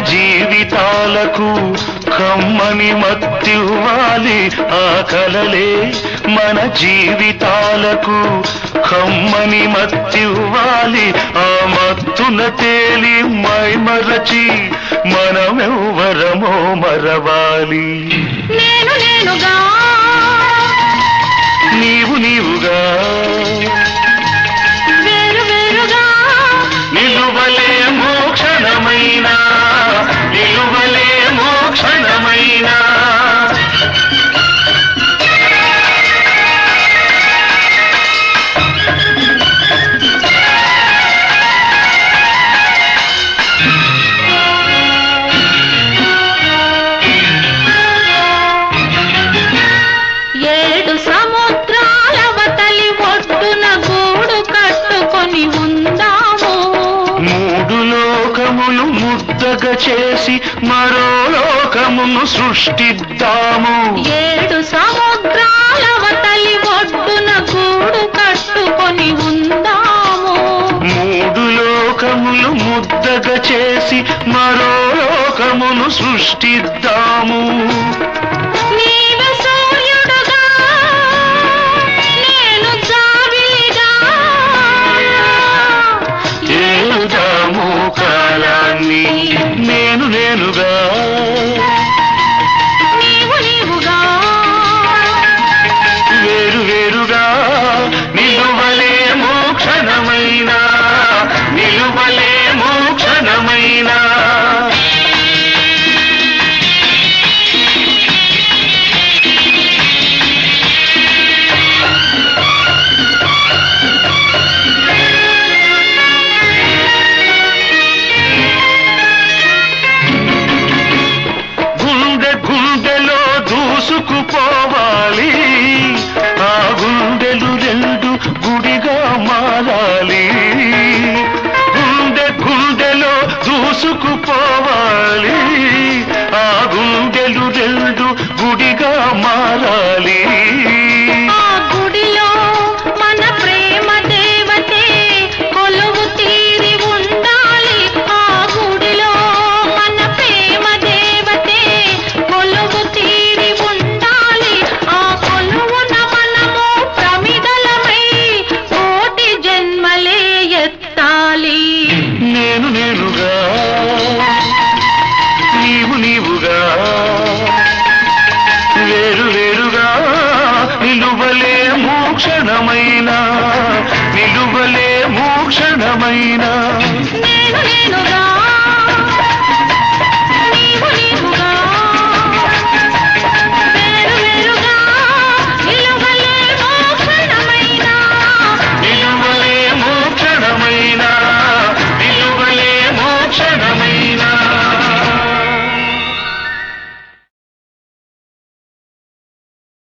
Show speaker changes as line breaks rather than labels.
జీవితాలకు కమ్మని మత్తివ్వాలి ఆ కలలే మన జీవితాలకు కమ్మని మత్తివ్వాలి ఆ మత్తున తేలి మైమరచి మనమెవ్వరమో మరవాలి
నేను నేనుగా
నీవు నీవుగా
వేరు వేరుగా
నిలువలే మోక్షణమైన నిలువలే మోక్షణమైన
ఏడు సముద్రాల వతలి ఒడ్డున గూడు కట్టుకొని ఉందాము
మూడు లోకములు ముద్దగా చేసి మరో లోకమును సృష్టిద్దాము
ఏడు సముద్రాల వతలి ఒడ్డున గూడు కట్టుకొని ఉందాము
మూడు లోకములు ముద్దగా చేసి మరో లోకమును సృష్టిద్దాము